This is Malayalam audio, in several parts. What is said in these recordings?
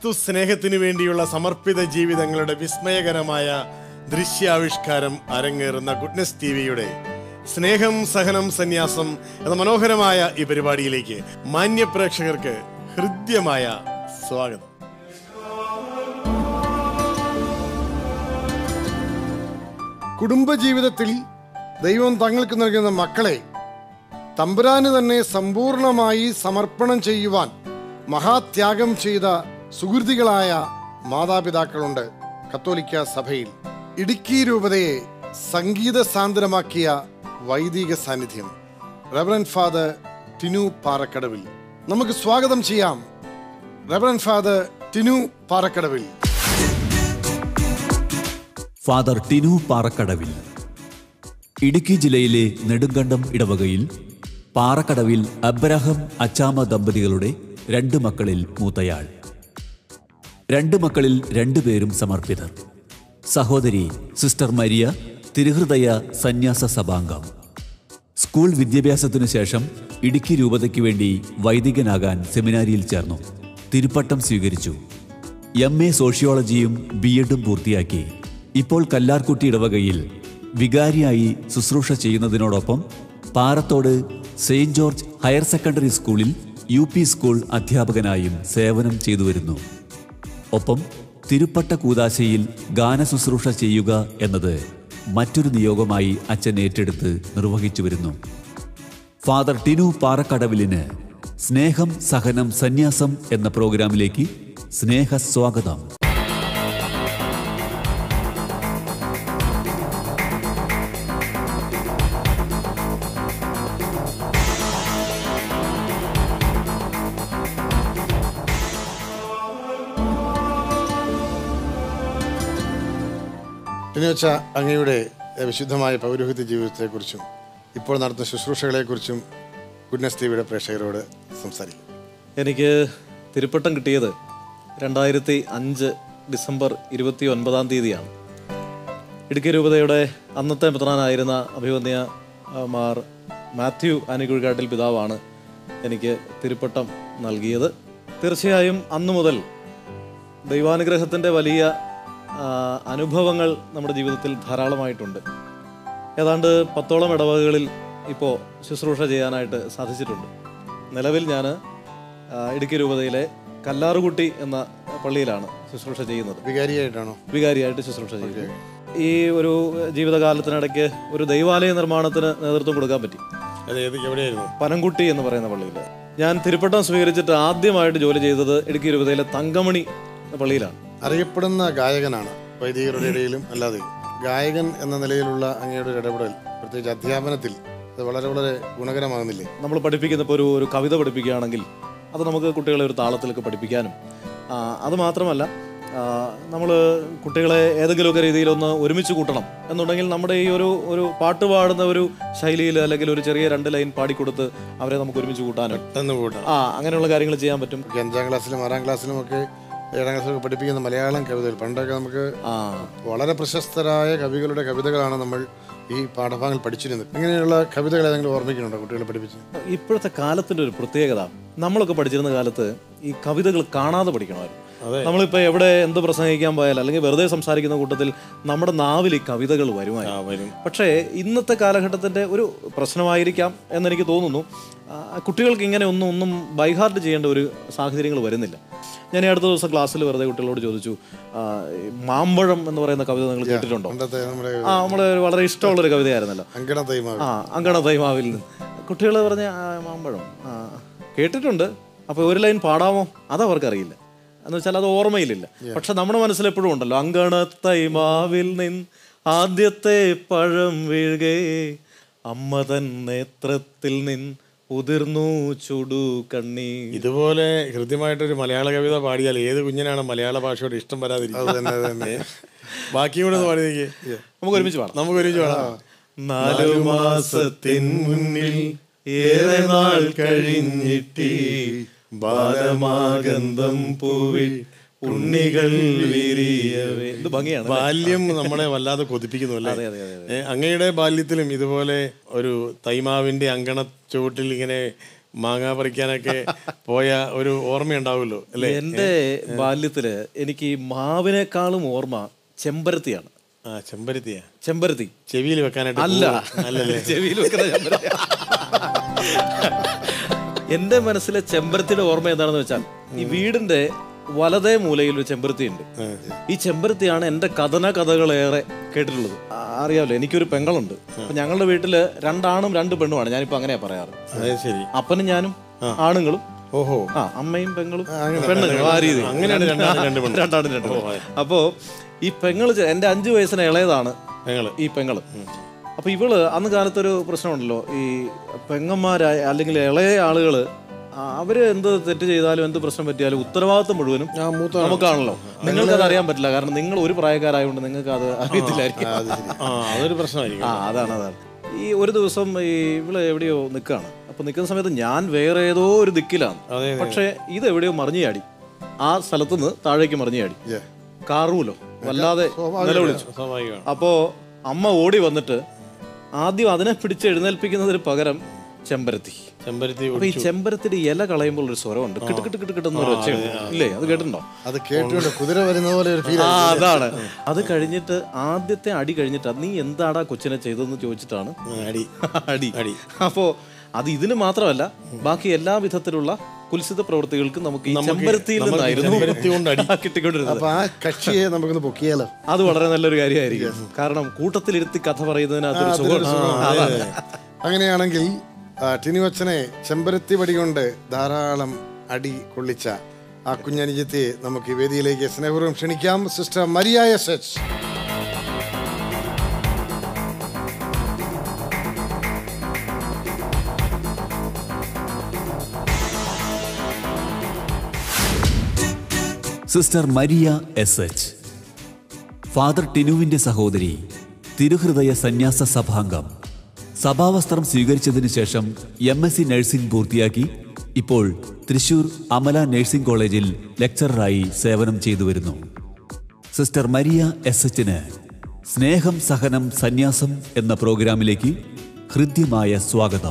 ക്രിസ്തു സ്നേഹത്തിനു വേണ്ടിയുള്ള സമർപ്പിത ജീവിതങ്ങളുടെ വിസ്മയകരമായ ദൃശ്യാവിഷ്കാരം അരങ്ങേറുന്ന ഗുഡ്നസ് ടി വിയുടെ സ്നേഹം സഹനം സന്യാസം എന്ന മനോഹരമായ ഈ പരിപാടിയിലേക്ക് മാന്യ പ്രേക്ഷകർക്ക് ഹൃദ്യമായ സ്വാഗതം കുടുംബജീവിതത്തിൽ ദൈവം തങ്ങൾക്ക് നൽകുന്ന മക്കളെ തമ്പുരാന് തന്നെ സമ്പൂർണമായി സമർപ്പണം ചെയ്യുവാൻ മഹാത്യാഗം ചെയ്ത സുഹൃതികളായ മാതാപിതാക്കളുണ്ട് കത്തോലിക്ക സഭയിൽ ഇടുക്കി രൂപതയെ സംഗീത സാന്ദ്രമാക്കിയ വൈദിക സാന്നിധ്യം റെവറൻ ഫാദർ ടിനു പാറക്കടവിൽ നമുക്ക് സ്വാഗതം ചെയ്യാം reverend father Tinu Parakkadavil father Tinu Parakkadavil Idukki ജില്ലയിലെ നെടുങ്കണ്ടം ഇടവകയിൽ പാറക്കടവിൽ അബ്രഹാം അച്ചാമ ദമ്പതികളുടെ രണ്ട് മക്കളിൽ മൂത്തയാൾ രണ്ട് മക്കളിൽ രണ്ടുപേരും സമർപ്പിതർ സഹോദരി സിസ്റ്റർ മരിയ തിരുഹൃദയ സന്യാസ സഭാംഗം സ്കൂൾ വിദ്യാഭ്യാസത്തിനു ശേഷം ഇടുക്കി രൂപതയ്ക്ക് വേണ്ടി വൈദികനാകാൻ സെമിനാരിയിൽ ചേർന്നു തിരുപ്പട്ടം സ്വീകരിച്ചു എം എ സോഷ്യോളജിയും ബി എഡും പൂർത്തിയാക്കി ഇപ്പോൾ കല്ലാർകുട്ടി ഇടവകയിൽ വികാരിയായി ശുശ്രൂഷ ചെയ്യുന്നതിനോടൊപ്പം Parathode saint George higher secondary സ്കൂളിൽ യു പി സ്കൂൾ അധ്യാപകനായും സേവനം ചെയ്തു വരുന്നു ഒപ്പം തിരുപ്പട്ട കൂതാശയിൽ ഗാനശുശ്രൂഷ ചെയ്യുക എന്നത് മറ്റൊരു നിയോഗമായി അച്ഛൻ ഏറ്റെടുത്ത് നിർവഹിച്ചു വരുന്നു ഫാദർ ടിനു പാറക്കടവിലിന് സ്നേഹം സഹനം സന്യാസം എന്ന പ്രോഗ്രാമിലേക്ക് സ്നേഹസ്വാഗതം എന്ന് വെച്ചാൽ അങ്ങയുടെ എഹ്, വിശുദ്ധമായ പൗരോഹിത്യ ജീവിതത്തെക്കുറിച്ചും ഇപ്പോൾ നടത്തുന്ന ശുശ്രൂഷകളെക്കുറിച്ചും ഗുഡ്നസ് ടിവിയുടെ പ്രേക്ഷകരോട് സംസാരിക്കും എനിക്ക് തിരുപ്പട്ടം കിട്ടിയത് രണ്ടായിരത്തി അഞ്ച് ഡിസംബർ ഇരുപത്തി ഒൻപതാം തീയതിയാണ് ഇടുക്കി രൂപതയുടെ അന്നത്തെ മെത്രാനായിരുന്ന അഭിവന്യ ആ, മാർ മാത്യു ആനിക്കുഴിക്കാട്ടിൽ പിതാവാണ് എനിക്ക് തിരുപ്പട്ടം നൽകിയത് തീർച്ചയായും അന്നു മുതൽ ദൈവാനുഗ്രഹത്തിൻ്റെ വലിയ ആ, അനുഭവങ്ങൾ നമ്മുടെ ജീവിതത്തിൽ ധാരാളമായിട്ടുണ്ട് ഏതാണ്ട് പത്തോളം ഇടവകകളിൽ ഇപ്പോൾ ശുശ്രൂഷ ചെയ്യാനായിട്ട് സാധിച്ചിട്ടുണ്ട് നിലവിൽ ഞാൻ ഇടുക്കി രൂപതയിലെ കല്ലാറുകുട്ടി എന്ന പള്ളിയിലാണ് ശുശ്രൂഷ ചെയ്യുന്നത് വികാരിയായിട്ടാണോ വികാരിയായിട്ട് ശുശ്രൂഷ ചെയ്യുന്നത് ഈ ഒരു ജീവിതകാലത്തിനിടയ്ക്ക് ഒരു ദൈവാലയ നിർമ്മാണത്തിന് നേതൃത്വം കൊടുക്കാൻ പറ്റി അത് ഏത് എവിടെയായിരുന്നു പനംകുട്ടി എന്ന് പറയുന്ന പള്ളിയിൽ ഞാൻ തിരുപ്പട്ടം സ്വീകരിച്ചിട്ട് ആദ്യമായിട്ട് ജോലി ചെയ്തത് ഇടുക്കി രൂപതയിലെ തങ്കമണി എന്ന പള്ളിയിലാണ് അറിയപ്പെടുന്ന ഗായകനാണ് വൈദികരുടെ ഇടയിലും അല്ലാതെ ഗായകൻ എന്ന നിലയിലുള്ള അങ്ങയുടെ ഒരു ഇടപെടൽ പ്രത്യേകിച്ച് അധ്യാപനത്തിൽ അത് വളരെ വളരെ ഗുണകരമാകുന്നില്ലേ നമ്മൾ പഠിപ്പിക്കുന്ന ഇപ്പോൾ ഒരു ഒരു കവിത പഠിപ്പിക്കുകയാണെങ്കിൽ അത് നമുക്ക് കുട്ടികളെ ഒരു താളത്തിലൊക്കെ പഠിപ്പിക്കാനും ആ, അത് മാത്രമല്ല നമ്മൾ കുട്ടികളെ ഏതെങ്കിലുമൊക്കെ രീതിയിലൊന്ന് ഒരുമിച്ച് കൂട്ടണം എന്നുണ്ടെങ്കിൽ നമ്മുടെ ഈ ഒരു ഒരു പാട്ട് പാടുന്ന ഒരു ശൈലിയിൽ അല്ലെങ്കിൽ ഒരു ചെറിയ രണ്ട് ലൈൻ പാടിക്കൊടുത്ത് അവരെ നമുക്ക് ഒരുമിച്ച് കൂട്ടാനും എന്ന് കൂട്ടാം ആ അങ്ങനെയുള്ള കാര്യങ്ങൾ ചെയ്യാൻ പറ്റും ഒക്കെ അഞ്ചാം ക്ലാസ്സിലും ആറാം ക്ലാസ്സിലും ഒക്കെ ഏഴാം ക്ലാസ്സിലൊക്കെ പഠിപ്പിക്കുന്ന മലയാളം കവിതകൾ പണ്ടൊക്കെ നമുക്ക് ആ വളരെ പ്രശസ്തരായ കവികളുടെ കവിതകളാണ് നമ്മൾ ഈ പാഠഭാഗങ്ങൾ പഠിച്ചിരുന്നത് ഇങ്ങനെയുള്ള കവിതകൾ ഏതെങ്കിലും ഓർമ്മിക്കുന്നുണ്ടോ കുട്ടികളെ പഠിപ്പിച്ച് ഇപ്പോഴത്തെ കാലത്തിന്റെ ഒരു പ്രത്യേകത നമ്മളൊക്കെ പഠിച്ചിരുന്ന കാലത്ത് ഈ കവിതകൾ കാണാതെ പഠിക്കണമായിരുന്നു നമ്മളിപ്പോൾ എവിടെ എന്ത് പ്രസംഗിക്കാൻ പോയാൽ അല്ലെങ്കിൽ വെറുതെ സംസാരിക്കുന്ന കൂട്ടത്തിൽ നമ്മുടെ നാവിൽ ഈ കവിതകൾ വരുമായിരുന്നു വരും പക്ഷേ ഇന്നത്തെ കാലഘട്ടത്തിന്റെ ഒരു പ്രശ്നമായിരിക്കാം എന്നെനിക്ക് തോന്നുന്നു ആ, കുട്ടികൾക്ക് ഇങ്ങനെ ഒന്നും ഒന്നും ബൈഹാർട്ട് ചെയ്യേണ്ട ഒരു സാഹചര്യങ്ങൾ വരുന്നില്ല ഞാൻ ഈ അടുത്ത ദിവസം ക്ലാസ്സിൽ വെറുതെ കുട്ടികളോട് ചോദിച്ചു ആ, ഈ മാമ്പഴം എന്ന് പറയുന്ന കവിത നിങ്ങൾ കേട്ടിട്ടുണ്ടോ പണ്ടത്തെ നമ്മുടെ ആ നമ്മുടെ ഒരു വളരെ ഇഷ്ടമുള്ള ഒരു കവിതയായിരുന്നല്ലോ അങ്കണ തൈമാവ് ആ അങ്കണ തൈമാവിൽ നിന്ന് കുട്ടികൾ പറഞ്ഞ ആ, മാമ്പഴം ആ കേട്ടിട്ടുണ്ട് അപ്പോൾ ഒരു ലൈൻ പാടാമോ അതവർക്കറിയില്ല എന്ന് വെച്ചാൽ അത് ഓർമ്മയിലില്ല പക്ഷെ നമ്മുടെ മനസ്സിൽ എപ്പോഴും ഉണ്ടല്ലോ അങ്കണ തൈമാവിൽ നിന്ന് ആദ്യത്തെ പഴം വീഴുകേ അമ്മ തൻ നേത്രത്തിൽ നിന്ന് ഉതിർന്നു ചുടു കണ്ണീ ഇതുപോലെ ഹൃദ്യമായിട്ടൊരു മലയാള കവിത പാടിയാൽ ഏത് കുഞ്ഞിനാണ് മലയാള ഭാഷയോട് ഇഷ്ടം വരാതിരിക്കുന്നത് ബാക്കി കൂടെ ഒന്ന് പാടിയേക്ക് നമുക്ക് ഒരുമിച്ച് പാടാം നമുക്ക് ഒരുമിച്ച് പാടാം നാലു മാസത്തിൻ മുന്നിൽ ഏറെ നാൾ കഴിഞ്ഞിട്ടി ബാലമാഗന്ധം പൂവിൽ ഉണ്ണികൾ വിരിയവേ ഇത് ഭംഗിയാണ് അല്ലേ? ബാല്യം നമ്മളെ വല്ലാതെ കൊതിപ്പിക്കുന്നു അല്ലേ അതെ, അതെ, അതെ. ഏ, അങ്ങയുടെ ബാല്യത്തിലും ഇതുപോലെ ഒരു തൈമാവിന്റെ അങ്കണ ചുവട്ടിൽ ഇങ്ങനെ മാങ്ങ പറിക്കാനൊക്കെ പോയ ഒരു ഓർമ്മയുണ്ടാവുമല്ലോ അല്ലേ എൻ്റെ ബാല്യത്തില് എനിക്ക് ഈ മാവിനേക്കാളും ഓർമ്മ ചെമ്പരത്തിയാണ് ആ ചെമ്പരത്തിയാ ചെമ്പരത്തി ചെവിയിൽ വെക്കാനായിട്ട് അല്ല പൂവ്. അല്ലല്ലേ ചെവിയിൽ വെക്കുന്ന ചെമ്പരത്തി എന്റെ മനസ്സിലെ ചെമ്പരത്തിയുടെ ഓർമ്മ എന്താണെന്ന് വെച്ചാൽ ഈ വീടിന്റെ വലതേ മൂലയിൽ ഒരു ചെമ്പരത്തി ഉണ്ട് ഈ ചെമ്പരത്തിയാണ് എന്റെ കഥന കഥകളേറെ കേട്ടിട്ടുള്ളത് ആ, അറിയാമല്ലോ എനിക്കൊരു പെങ്ങളുണ്ട് അപ്പൊ ഞങ്ങളുടെ വീട്ടില് രണ്ടാണും രണ്ട് പെണ്ണുമാണ് ഞാനിപ്പോ അങ്ങനെയാ പറയാറ് അത് ശരി അപ്പനും ഞാനും ആണുങ്ങളും ഓഹോ ആ അമ്മയും പെങ്ങളും പെണ്ണുങ്ങളും ആ രീതി അങ്ങനെയാണ് രണ്ടാണ് രണ്ട് പെണ്ണ്. രണ്ടാണ് രണ്ട് പെണ്ണ്. അപ്പോ ഈ പെങ്ങള് ചെ- എന്റെ അഞ്ചു വയസ്സിന് ഇളയതാണ് ഞങ്ങള് ഈ പെങ്ങള് അപ്പൊ ഇവള് അന്ന് കാലത്തൊരു പ്രശ്നമുണ്ടല്ലോ ഈ പെങ്ങന്മാരായ അല്ലെങ്കിൽ ഇളയ ആളുകള് ആ, അവര് എന്ത് തെറ്റ് ചെയ്താലും എന്ത് പ്രശ്നം പറ്റിയാലും ഉത്തരവാദിത്വം മുഴുവനും നമുക്കാണല്ലോ നിങ്ങൾക്ക് അത് അറിയാൻ പറ്റില്ല കാരണം നിങ്ങൾ ഒരു പ്രായക്കാരായതുകൊണ്ട് നിങ്ങൾക്ക് അത് അറിയത്തില്ലായിരിക്കും ആ അതൊരു പ്രശ്നമായിരിക്കും ആ അതാണ് അതാണ് ഈ ഒരു ദിവസം ഈ ഇവള് എവിടെയോ നിൽക്കുകയാണ് അപ്പൊ നിൽക്കുന്ന സമയത്ത് ഞാൻ വേറെ ഏതോ ഒരു ദിക്കിലാണ് അതെ, പക്ഷെ ഇത് എവിടെയോ മറിഞ്ഞു ചാടി ആ സ്ഥലത്തുനിന്ന് താഴേക്ക് മറിഞ്ഞു ചാടി Yeah. കാറൂലോ വല്ലാതെ നിലവിളിച്ചു സ്വാഭാവികമാണ് അപ്പോ അമ്മ ഓടി വന്നിട്ട് ആദ്യം അതിനെ പിടിച്ച് എഴുന്നേൽപ്പിക്കുന്നതിന് പകരം ചെമ്പരത്തി ചെമ്പരത്തി അപ്പൊ ഈ ചെമ്പരത്തിന്റെ ഇല കളയുമ്പോൾ ഒരു സ്വരമുണ്ട് കിട്ട് കിട്ട് കിട്ട് കിട്ടുന്ന ഒരു ഒച്ചയുണ്ട് ഇല്ലേ അത് കേട്ടിട്ടുണ്ടോ അത് കേട്ടുകൊണ്ട് കുതിര വരുന്ന പോലെ ഒരു ഫീൽ ആ അതാണ് അത് കഴിഞ്ഞിട്ട് ആദ്യത്തെ അടി കഴിഞ്ഞിട്ട് നീ എന്താടാ കൊച്ചിനെ ചെയ്തതെന്ന് ചോദിച്ചിട്ടാണ് അടി അടി അടി. അപ്പോ അത് ഇതിന് മാത്രമല്ല ബാക്കി എല്ലാ വിധത്തിലുള്ള കുൽസിത പ്രവൃത്തികൾക്കും നമുക്ക് ഈ ചെമ്പരത്തിയിൽ നമുക്ക് നിന്നായിരുന്നു ചെമ്പരത്തി കൊണ്ട് അടി. കിട്ടിക്കൊണ്ടിരുന്നത് അപ്പൊ ആ കക്ഷിയെ നമുക്കൊന്ന് പൊക്കിയാലോ അത് വളരെ നല്ലൊരു കാര്യമായിരിക്കും കാരണം കൂട്ടത്തിലിരുത്തി കഥ പറയുന്നതിനകത്തൊരു സുഖം ആ, അതാണ്. അങ്ങനെയാണെങ്കിൽ ആ, ടിനുവച്ചനെ ചെമ്പരത്തി വടി കൊണ്ട് ധാരാളം അടി കൊള്ളിച്ച ആ കുഞ്ഞനുജത്തെ നമുക്ക് ഈ വേദിയിലേക്ക് സ്നേഹപൂർവ്വം ക്ഷണിക്കാം sister Maria S H sister Maria S H father ടിനുവിന്റെ സഹോദരി തിരുഹൃദയ സന്യാസ സഭാംഗം സഭാവസ്ത്രം സ്വീകരിച്ചതിനു ശേഷം എം എസ് സി നഴ്സിംഗ് പൂർത്തിയാക്കി ഇപ്പോൾ തൃശൂർ അമല നഴ്സിംഗ് കോളേജിൽ ലെക്ചററായി സേവനം ചെയ്തു വരുന്നു സിസ്റ്റർ മരിയ എസ് എച്ചിന് സ്നേഹം സഹനം സന്യാസം എന്ന പ്രോഗ്രാമിലേക്ക് ഹൃദ്യമായ സ്വാഗതം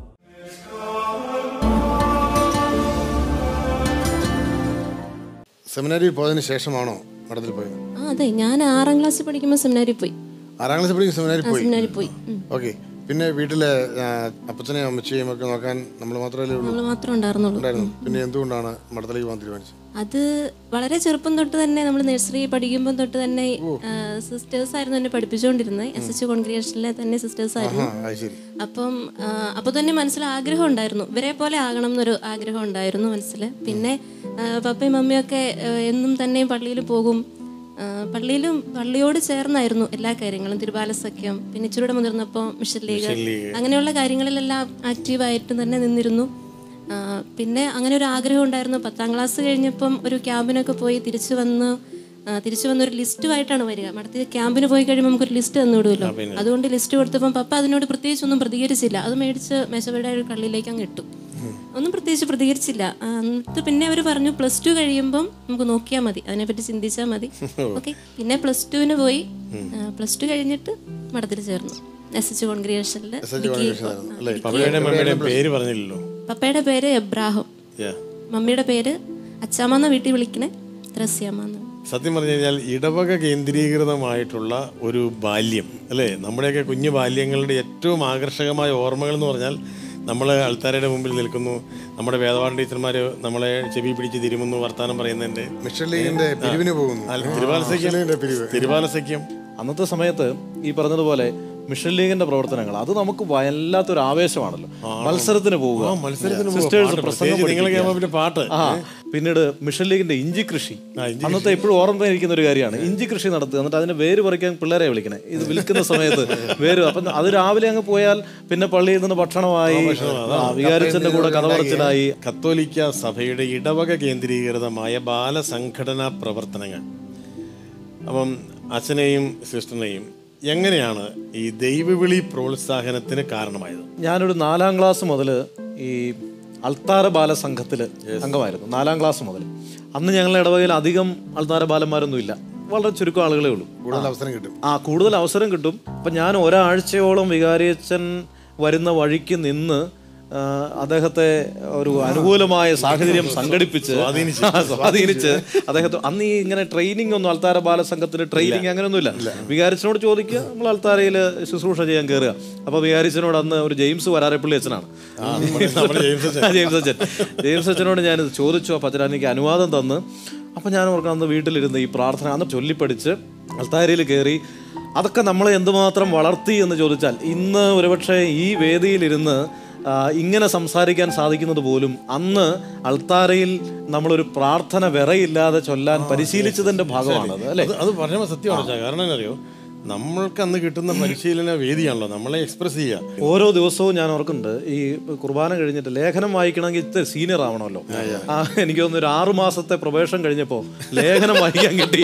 സെമിനാരിൽ പോയതിനു ശേഷമാണോ മഠത്തിൽ പോയത് ആ അതെ ഞാൻ ആറാം ക്ലാസ്സിൽ പഠിക്കുമ്പോൾ സെമിനാരിൽ പോയി ആറാം ക്ലാസ് പഠിക്കുന്ന സെമിനാരിൽ ആ പോയി സെമിനാരിൽ പോയി ഉം. ഓക്കെ പിന്നെ വീട്ടിലെ ആ, അപ്പച്ചനെയും അമ്മച്ചയും ഒക്കെ നോക്കാൻ നമ്മൾ മാത്രമല്ലേ ഉള്ളൂ നമ്മൾ മാത്രമേ ഉണ്ടായിരുന്നുള്ളൂ ഉണ്ടായിരുന്നു പിന്നെ എന്തുകൊണ്ടാണ് മഠത്തിലേക്ക് പോകാൻ തീരുമാനിച്ചത് അത് വളരെ ചെറുപ്പം തൊട്ട് തന്നെ നമ്മൾ നഴ്സറി പഠിക്കുമ്പോൾ തൊട്ട് തന്നെ സിസ്റ്റേഴ്സ് ആയിരുന്നു എന്നെ പഠിപ്പിച്ചുകൊണ്ടിരുന്നത് എസ് എച്ച് കോൺഗ്രിയേഷനിലെ തന്നെ സിസ്റ്റേഴ്സ് ആയിരുന്നു ആ അത് ശരി അപ്പം ആ, അപ്പോൾ തന്നെ മനസ്സിൽ ആഗ്രഹം ഉണ്ടായിരുന്നു ഇവരെ പോലെ ആകണം എന്നൊരു ആഗ്രഹം ഉണ്ടായിരുന്നു മനസ്സിൽ പിന്നെ ആ, പപ്പയും മമ്മിയൊക്കെ ആ, എന്നും തന്നെ പള്ളിയിൽ പോകും ആ, പള്ളിയിലും പള്ളിയോട് ചേർന്നായിരുന്നു എല്ലാ കാര്യങ്ങളും തിരുബാല സഖ്യം പിന്നെ ഇച്ചിരൂടെ മുതിർന്നപ്പോൾ മിഷൻ ലീഗ് അങ്ങനെയുള്ള കാര്യങ്ങളിലെല്ലാം ആക്റ്റീവായിട്ട് തന്നെ നിന്നിരുന്നു ആ, പിന്നെ അങ്ങനെ ഒരു ആഗ്രഹം ഉണ്ടായിരുന്നു പത്താം ക്ലാസ് കഴിഞ്ഞപ്പം ഒരു ക്യാമ്പിനൊക്കെ പോയി തിരിച്ചു വന്ന് ആ, തിരിച്ചു വന്ന ഒരു ലിസ്റ്റുമായിട്ടാണ് വരിക മടത്തി ക്യാമ്പിന് പോയി കഴിയുമ്പോൾ നമുക്കൊരു ലിസ്റ്റ് തന്നു വിടുമല്ലോ അതുകൊണ്ട് ലിസ്റ്റ് കൊടുത്തപ്പം പപ്പ അതിനോട് പ്രത്യേകിച്ച് ഒന്നും പ്രതികരിച്ചില്ല അത് മേടിച്ച് മേശയുടെ ഒരു കള്ളിയിലേക്ക് അങ്ങ് ഇട്ടു ഒന്നും പ്രത്യേകിച്ച് പ്രതികരിച്ചില്ല ആ, എന്നിട്ട് പിന്നെ അവർ പറഞ്ഞു പ്ലസ് ടു കഴിയുമ്പം നമുക്ക് നോക്കിയാൽ മതി അതിനെപ്പറ്റി ചിന്തിച്ചാൽ മതി ഓക്കെ പിന്നെ പ്ലസ് ടുവിന് പോയി പ്ലസ് ടു കഴിഞ്ഞിട്ട് മഠത്തിൽ ചേർന്നു എസ് എച്ച് കോൺഗ്രിയേഷനിൽ പപ്പയുടെയും മമ്മിയുടെയും പേര് പറഞ്ഞില്ലല്ലോ പപ്പയുടെ പേര് എബ്രാഹം Yeah. മമ്മിയുടെ പേര് അച്ചാമ്മന്ന വീട്ടിൽ വിളിക്കണേ ത്രസ്യാമ്മന്ന് സത്യം പറഞ്ഞു കഴിഞ്ഞാൽ ഇടവക കേന്ദ്രീകൃതമായിട്ടുള്ള ഒരു ബാല്യം അല്ലേ നമ്മുടെയൊക്കെ കുഞ്ഞു ബാല്യങ്ങളുടെ ഏറ്റവും ആകർഷകമായ ഓർമ്മകൾ എന്ന് പറഞ്ഞാൽ നമ്മൾ ആൾക്കാരുടെ മുമ്പിൽ നിൽക്കുന്നു നമ്മുടെ വേദപാഠ ടീച്ചർമാർ നമ്മളെ ചെവി പിടിച്ച് തിരുമുന്നു വർത്താനം പറയുന്നതിൻ്റെ മിഷൻ ലീഗിന്റെ പിരിവിന് പോകുന്നു തിരുവാല മിഷൻ പിരിവ് സഖ്യം തിരുവാല സഖ്യം അന്നത്തെ സമയത്ത് ഈ പറഞ്ഞതുപോലെ മിഷൻ ലീഗിന്റെ പ്രവർത്തനങ്ങൾ അത് നമുക്ക് വല്ലാത്തൊരു ആവേശമാണല്ലോ മത്സരത്തിന് പോവുക മത്സരത്തിന് പോവുക. സിസ്റ്റേഴ്സ് പാട്ട് പ്രസംഗം പ്രത്യേകിച്ച് നിങ്ങളൊക്കെ ആവുമ്പോൾ പഠിപ്പിക്കുക. പിന്നെ പാട്ട് ആ പിന്നീട് മിഷൻ ലീഗിന്റെ ഇഞ്ചി കൃഷി അന്നത്തെ എപ്പോഴും ഓർമ്മയിരിക്കുന്ന ഒരു കാര്യമാണ് ഇഞ്ചി കൃഷി നടത്തുക എന്നിട്ട് അതിന്റെ വേര് പറിക്കാൻ പിള്ളേരെ വിളിക്കണേ ഇത് വിൽക്കുന്ന സമയത്ത് വേര് അപ്പം അത് രാവിലെ അങ്ങ് പോയാൽ പിന്നെ പള്ളിയിൽ നിന്ന് ഭക്ഷണമായി ആ, വികാരിച്ചന്റെ കൂടെ കഥ പറച്ചിലായി കത്തോലിക്ക സഭയുടെ ഇടവക കേന്ദ്രീകൃതമായ ബാലസംഘടനാ പ്രവർത്തനങ്ങൾ അപ്പം അച്ഛനെയും സിസ്റ്ററിനെയും എങ്ങനെയാണ് ഈ ദൈവവിളി പ്രോത്സാഹനത്തിന് കാരണമായത് ഞാനൊരു നാലാം ക്ലാസ് മുതൽ ഈ അൾത്താര ബാല സംഘത്തിൽ അംഗമായിരുന്നു നാലാം ക്ലാസ് മുതൽ അന്ന് ഞങ്ങളുടെ ഇടവകയിൽ അധികം അൾത്താര ബാലന്മാരൊന്നും ഇല്ല വളരെ ചുരുക്കം ആളുകളേ ഉള്ളൂ കൂടുതൽ അവസരം കിട്ടും ആ കൂടുതൽ അവസരം കിട്ടും അപ്പം ഞാൻ ഒരാഴ്ചയോളം വികാരിയച്ഛൻ വരുന്ന വഴിക്ക് നിന്ന് ആ, അദ്ദേഹത്തെ ഒരു അനുകൂലമായ സാഹചര്യം സംഘടിപ്പിച്ച് ആ, സ്വാധീനിച്ച് അദ്ദേഹത്തെ അന്ന് ഈ ഇങ്ങനെ ട്രെയിനിങ് ഒന്നും അൾത്താര ബാലസംഘത്തിന് ട്രെയിനിങ് അങ്ങനെയൊന്നുമില്ല വികാരിച്ചനോട് ചോദിക്കുക നമ്മൾ അൾത്താരയിൽ ശുശ്രൂഷ ചെയ്യാൻ കയറുക അപ്പൊ വികാരിച്ചനോട് അന്ന് ഒരു ജെയിംസ് വരാരപ്പള്ളി അച്ഛനാണ് നമ്മുടെ ജെയിംസ് അച്ഛൻ. ആ, ജെയിംസ് അച്ഛൻ ജെയിംസ് അച്ഛനോട് ഞാൻ ചോദിച്ചു അപ്പൊ അച്ഛൻ എനിക്ക് അനുവാദം തന്ന് അപ്പൊ ഞാൻ ഓർക്കണം അന്ന് വീട്ടിലിരുന്ന് ഈ പ്രാർത്ഥന അന്ന് ചൊല്ലിപ്പടിച്ച് അൾത്താരയിൽ കയറി അതൊക്കെ നമ്മളെ എന്തുമാത്രം വളർത്തി എന്ന് ചോദിച്ചാൽ ഇന്ന് ഒരുപക്ഷെ ഈ വേദിയിലിരുന്ന് ആ, ഇങ്ങനെ സംസാരിക്കാൻ സാധിക്കുന്നത് പോലും അന്ന് അൾത്താരയിൽ നമ്മളൊരു പ്രാർത്ഥന വിറയില്ലാതെ ചൊല്ലാൻ പരിശീലിച്ചതിന്റെ ഭാഗമാണത് അല്ലെ അത് അത് പറഞ്ഞപ്പോൾ സത്യമാണ് ചാ. കാരണം എന്നറിയോ നമ്മൾക്ക് അന്ന് കിട്ടുന്ന പരിശീലന വേദിയാണല്ലോ നമ്മളെ എക്സ്പ്രസ് ചെയ്യുക ഓരോ ദിവസവും ഞാൻ ഓർക്കുന്നുണ്ട് ഈ കുർബാന കഴിഞ്ഞിട്ട് ലേഖനം വായിക്കണമെങ്കിൽ ഇത്തിരി സീനിയർ ആവണമല്ലോ ആ എനിക്ക് തോന്നുന്നു ഒരു ആറു മാസത്തെ പ്രൊബേഷൻ കഴിഞ്ഞപ്പോൾ ലേഖനം വായിക്കാൻ കിട്ടി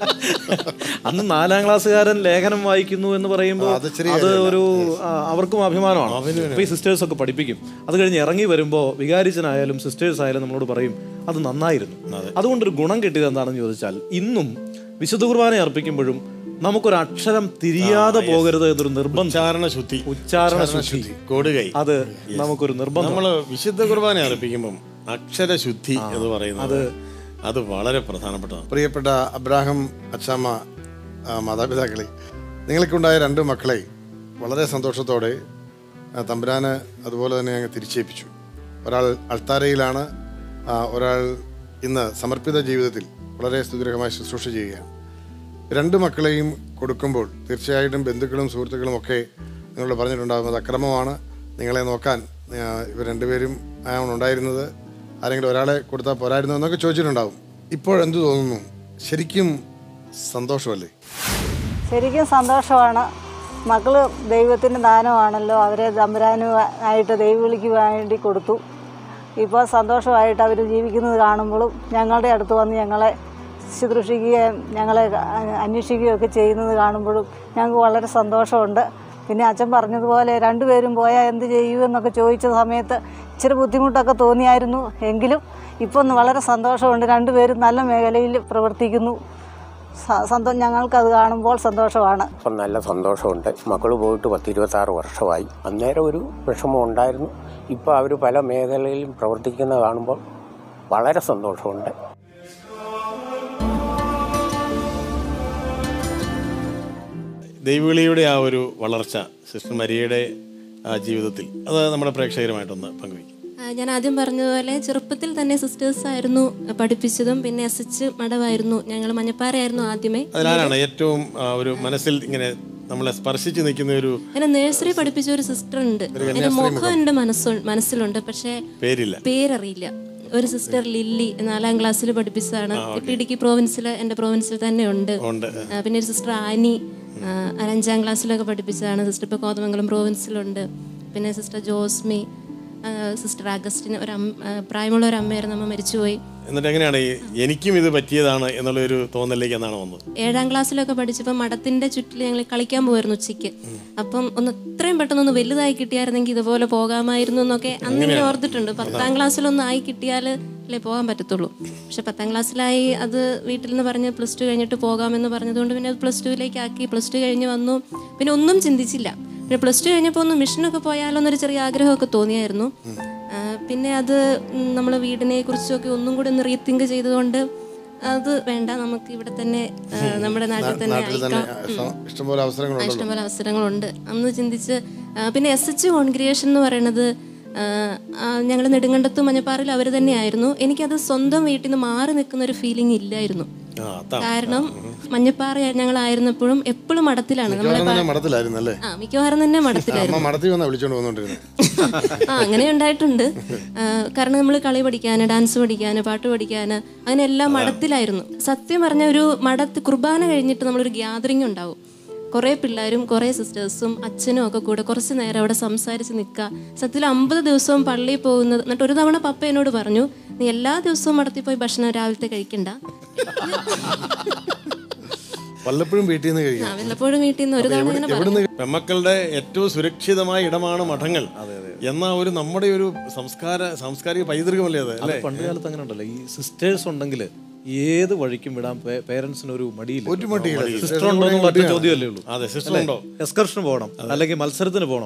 അന്ന് നാലാം ക്ലാസ്സുകാരൻ ലേഖനം വായിക്കുന്നു എന്ന് പറയുമ്പോൾ അത് ചെറിയ അത് ഒരു ആ, അവർക്കും അഭിമാനമാണ് അപ്പൊ ഈ സിസ്റ്റേഴ്സ് ഒക്കെ പഠിപ്പിക്കും അത് കഴിഞ്ഞ് ഇറങ്ങി വരുമ്പോൾ വികാരിച്ചനായാലും സിസ്റ്റേഴ്സ് ആയാലും നമ്മളോട് പറയും അത് നന്നായിരുന്നു അതുകൊണ്ടൊരു ഗുണം കിട്ടിയത് എന്താണെന്ന് ചോദിച്ചാൽ ഇന്നും വിശുദ്ധ കുർബാന അർപ്പിക്കുമ്പോഴും നമുക്കൊരു അക്ഷരം തിരിയാതെ പോകരുത് എന്നൊരു നിർബന്ധം ഉച്ചാരണ ശുദ്ധി ഉച്ചാരണ ശുദ്ധി കൊടുകൈ അത് നമുക്കൊരു നിർബന്ധം നമ്മൾ വിശുദ്ധ കുർബാന അർപ്പിക്കുമ്പം അക്ഷരശുദ്ധി എന്ന് പറയുന്നത് അത് വളരെ പ്രധാനപ്പെട്ടതാണ് പ്രിയപ്പെട്ട അബ്രാഹം അച്ചാമ്മ ആ, മാതാപിതാക്കളെ നിങ്ങൾക്കുണ്ടായ രണ്ട് മക്കളെ വളരെ സന്തോഷത്തോടെ ആ, തമ്പുരാന് അതുപോലെ തന്നെ അങ്ങ് തിരിച്ചേൽപ്പിച്ചു ഒരാൾ അൾത്താരയിലാണ് ആ, ഒരാൾ ഇന്ന് സമർപ്പിത ജീവിതത്തിൽ വളരെ സുദീർഘമായി ശുശ്രൂഷ ചെയ്യുകയാണ് രണ്ട് മക്കളെയും കൊടുക്കുമ്പോൾ തീർച്ചയായിട്ടും ബന്ധുക്കളും സുഹൃത്തുക്കളും ഒക്കെ നിങ്ങളോട് പറഞ്ഞിട്ടുണ്ടാകും അത് അക്രമമാണ് നിങ്ങളെ നോക്കാൻ ആ, ഇവർ രണ്ടുപേരും ആണ് ഉണ്ടായിരുന്നത് ആരെങ്കിലും ഒരാളെ കൊടുത്താൽ പോരായിരുന്നു എന്നൊക്കെ ചോദിച്ചിട്ടുണ്ടാവും ഇപ്പോൾ എന്തു തോന്നുന്നു ശരിക്കും സന്തോഷമല്ലേ ശരിക്കും സന്തോഷമാണ് മക്കൾ ദൈവത്തിൻ്റെ ദാനമാണല്ലോ അവരെ തമ്പുരാനുമായിട്ട് ദൈവവിളിക്ക് വേണ്ടി കൊടുത്തു ഇപ്പോൾ സന്തോഷമായിട്ട് അവർ ജീവിക്കുന്നത് കാണുമ്പോഴും ഞങ്ങളുടെ അടുത്ത് വന്ന് ഞങ്ങളെ ശുശ്രൂഷിക്കുകയും ഞങ്ങളെ അ- അന്വേഷിക്കുകയും ഒക്കെ ചെയ്യുന്നത് കാണുമ്പോഴും ഞങ്ങൾക്ക് വളരെ സന്തോഷമുണ്ട് പിന്നെ അച്ഛൻ പറഞ്ഞതുപോലെ രണ്ടുപേരും പോയാൽ എന്ത് ചെയ്യുമെന്നൊക്കെ ചോദിച്ച സമയത്ത് ഇച്ചിരി ബുദ്ധിമുട്ടൊക്കെ തോന്നിയായിരുന്നു എങ്കിലും ഇപ്പോൾ ഒന്ന് വളരെ സന്തോഷമുണ്ട് രണ്ടുപേരും നല്ല മേഖലയിൽ പ്രവർത്തിക്കുന്നു സ- സന്തോ ഞങ്ങൾക്കത് കാണുമ്പോൾ സന്തോഷമാണ് ഇപ്പം നല്ല സന്തോഷമുണ്ട് മക്കൾ പോയിട്ട് പത്തിരുപത്താറ് വർഷമായി അന്നേരം ഒരു വിഷമം ഉണ്ടായിരുന്നു ഇപ്പോൾ അവർ പല മേഖലയിലും പ്രവർത്തിക്കുന്ന കാണുമ്പോൾ വളരെ സന്തോഷമുണ്ട് ദൈവവിളിയുടെ ആ ഒരു വളർച്ച സിസ്റ്റർ മരിയയുടെ ആ ജീവിതത്തിൽ അത് നമ്മുടെ പ്രേക്ഷകരുമായിട്ടൊന്ന് പങ്കുവയ്ക്കും ആ, ഞാൻ ആദ്യം പറഞ്ഞതുപോലെ ചെറുപ്പത്തിൽ തന്നെ സിസ്റ്റേഴ്സ് ആയിരുന്നു പഠിപ്പിച്ചതും പിന്നെ എസ് എച്ച് മഠമായിരുന്നു ഞങ്ങൾ മഞ്ഞപ്പാറയായിരുന്നു ആദ്യമേ അതിനാണ് ഏറ്റവും ആ, ഒരു മനസ്സിൽ ഇങ്ങനെ നമ്മളെ സ്പർശിച്ച് നിൽക്കുന്ന ഒരു എന്നെ നഴ്സറി പഠിപ്പിച്ച ഒരു സിസ്റ്റർ ഉണ്ട് എന്റെ മുഖം എന്റെ മനസ്സു മനസ്സിലുണ്ട് പക്ഷേ പേരില്ല പേരറിയില്ല ഒരു സിസ്റ്റർ ലില്ലി നാലാം ക്ലാസ്സിൽ പഠിപ്പിച്ചതാണ് ഇപ്പൊ ഇടുക്കി പ്രോവിൻസിൽ എന്റെ പ്രോവിൻസിൽ തന്നെ ഉണ്ട് ഉണ്ട് ആ, പിന്നെ ഒരു സിസ്റ്റർ ആനി ആ, അഞ്ചാം ക്ലാസ്സിലൊക്കെ പഠിപ്പിച്ചതാണ് സിസ്റ്റർ ഇപ്പോൾ കോതമംഗലം പ്രോവിൻസിലുണ്ട് പിന്നെ സിസ്റ്റർ ജോസ്മി ആ, സിസ്റ്റർ അഗസ്റ്റിന് ഒരു അമ്മ ആ, പ്രായമുള്ള ഒരു അമ്മയായിരുന്നു അമ്മ മരിച്ചുപോയി എന്നിട്ട് എങ്ങനെയാണ് ഈ എനിക്കും ഇത് പറ്റിയതാണ് എന്നുള്ളൊരു തോന്നലിലേക്ക് എന്നാണ് വന്നത് ഏഴാം ക്ലാസ്സിലൊക്കെ പഠിച്ചപ്പോൾ മഠത്തിന്റെ ചുറ്റിൽ ഞങ്ങൾ കളിക്കാൻ പോയിരുന്നു ഉച്ചയ്ക്ക് അപ്പം ഒന്ന് ഇത്രയും പെട്ടെന്ന് ഒന്ന് വലുതായി കിട്ടിയായിരുന്നെങ്കിൽ ഇതുപോലെ പോകാമായിരുന്നു എന്നൊക്കെ അന്ന് ഇങ്ങനെ ഓർത്തിട്ടുണ്ട് പത്താം ക്ലാസ്സിലൊന്നും ആയി കിട്ടിയാൽ അല്ലേ പോകാൻ പറ്റത്തുള്ളൂ പക്ഷെ പത്താം ക്ലാസ്സിലായി അത് വീട്ടിൽ നിന്ന് പറഞ്ഞ് പ്ലസ് ടു കഴിഞ്ഞിട്ട് പോകാമെന്ന് പറഞ്ഞതുകൊണ്ട് പിന്നെ അത് പ്ലസ് ടുവിലേക്ക് ആക്കി പ്ലസ് ടു കഴിഞ്ഞ് വന്നു പിന്നെ ഒന്നും ചിന്തിച്ചില്ല പിന്നെ പ്ലസ് ടു കഴിഞ്ഞപ്പോൾ ഒന്ന് മിഷനൊക്കെ പോയാലോ എന്നൊരു ചെറിയ ആഗ്രഹമൊക്കെ തോന്നിയായിരുന്നു ആ, പിന്നെ അത് നമ്മൾ വീടിനെ കുറിച്ചൊക്കെ ഒന്നും കൂടി ഒന്ന് റീതിങ്ക് ചെയ്തുകൊണ്ട് അത് വേണ്ട നമുക്ക് ഇവിടെ തന്നെ ആ, നമ്മുടെ നാട്ടിൽ തന്നെ നാട്ടിൽ തന്നെ അയക്കാം സ- ഇഷ്ടംപോലെ അവസരങ്ങളുണ്ടല്ലോ ഇഷ്ടംപോലെ അവസരങ്ങളുണ്ട് അന്ന് ചിന്തിച്ച് ആ, പിന്നെ എസ് എച്ച് കോൺഗ്രിയേഷൻ എന്ന് പറയുന്നത് ഞങ്ങൾ നെടുങ്കണ്ടത്തും മഞ്ഞപ്പാറയിലും അവർ തന്നെയായിരുന്നു എനിക്കത് സ്വന്തം വീട്ടിൽ നിന്ന് മാറി നിൽക്കുന്ന ഒരു ഫീലിംഗ് ഇല്ലായിരുന്നു ആ അതാ കാരണം മഞ്ഞപ്പാറ ഞങ്ങളായിരുന്നപ്പോഴും എപ്പോഴും മഠത്തിലാണ് നമ്മളെ മിക്കവാറും തന്നെ മഠത്തിലായിരുന്നു അല്ലേ ആ മിക്കവാറും തന്നെ മഠത്തിലായിരുന്നു അമ്മ മഠത്തിൽ വന്നാ വിളിച്ചോണ്ട് വന്നോണ്ടിരുന്നത് ആ അങ്ങനെ ഉണ്ടായിട്ടുണ്ട് ആ, കാരണം നമ്മൾ കളി പഠിക്കാൻ ഡാൻസ് പഠിക്കാൻ പാട്ട് പഠിക്കാൻ അങ്ങനെ എല്ലാം മഠത്തിലായിരുന്നു സത്യം പറഞ്ഞ ഒരു മഠത്ത് കുർബാന കഴിഞ്ഞിട്ട് നമ്മളൊരു ഗ്യാതറിംഗ് ഉണ്ടാവും കുറേ പിള്ളേരും കുറേ സിസ്റ്റേഴ്സും അച്ഛനും ഒക്കെ കൂടെ കുറച്ച് നേരം അവിടെ സംസാരിച്ച് നിൽക്കുക സത്യത്തിൽ അമ്പത് ദിവസവും പള്ളിയിൽ പോകുന്നത് എന്നിട്ട് ഒരു തവണ പപ്പ എന്നോട് പറഞ്ഞു നീ എല്ലാ ദിവസവും മഠത്തിൽ പോയി ഭക്ഷണം രാവിലത്തെ കഴിക്കണ്ട വല്ലപ്പോഴും വീട്ടിൽ നിന്ന് കഴിക്കാം ആ, വല്ലപ്പോഴും വീട്ടിൽ നിന്ന് ഒരു തവണ ഇങ്ങനെ പറഞ്ഞു പെമ്മക്കളുടെ ഏറ്റവും സുരക്ഷിതമായ ഇടമാണ് മഠങ്ങൾ എന്ന ഒരു നമ്മുടെ ഒരു സംസ്കാര സാംസ്കാരിക പൈതൃകമല്ലേ അത് അത് അല്ലേ പണ്ട് കാലത്ത് അങ്ങനെ ഉണ്ടല്ലോ ഈ സിസ്റ്റേഴ്സ് ഉണ്ടെങ്കിൽ ഏത് വഴിക്കും വിടാൻ പേരൻസിന് ഒരു മടിയില്ല ഒരു മടിയില്ല. സിസ്റ്റർ ഉണ്ടോ എന്നുള്ള ഒറ്റ ചോദ്യമല്ലേ ഉള്ളൂ അതെ സിസ്റ്റർ ഉണ്ടോ എക്സ്കർഷന് പോകണം അല്ലെങ്കിൽ മത്സരത്തിന് പോകണം